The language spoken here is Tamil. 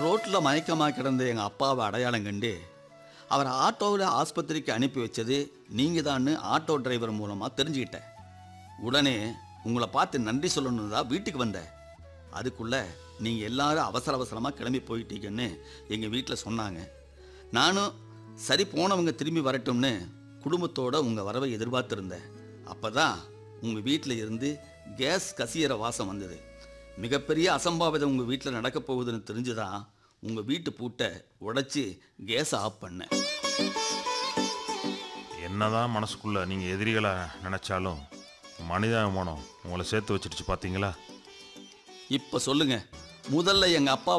ரோட்டில் மயக்கமாக கிடந்த எங்கள் அப்பாவை அடையாளம் கண்டு அவரை ஆட்டோவில் ஆஸ்பத்திரிக்கு அனுப்பி வச்சது நீங்கள் தான்னு ஆட்டோ டிரைவர் மூலமாக தெரிஞ்சுக்கிட்டேன் உடனே உங்களை பார்த்து நன்றி சொல்லணும் தான் வீட்டுக்கு வந்தேன் அதுக்குள்ளே நீங்கள் எல்லாரும் அவசர அவசரமாக கிளம்பி போயிட்டீங்கன்னு எங்கள் வீட்டில் சொன்னாங்க நானும் சரி போனவங்க திரும்பி வரட்டும்னு குடும்பத்தோட உங்கள் வரவை எதிர்பார்த்துருந்தேன் அப்போ தான் உங்கள் வீட்டில் இருந்து கேஸ் கசியற வாசம் வந்தது மிகப்பெரிய அசம்பாவிதம் உங்கள் வீட்டில் நடக்க போகுதுன்னு தெரிஞ்சுதான் உங்கள் வீட்டு பூட்டை உடைச்சி கேஸை ஆஃப் பண்ணேன் என்னதான் மனசுக்குள்ள நீங்க எதிரிகளை நினைச்சாலும் மனிதாபிமானம் உங்களை சேர்த்து வச்சிடுச்சு பாத்தீங்களா இப்போ சொல்லுங்க முதல்ல எங்கள் அப்பா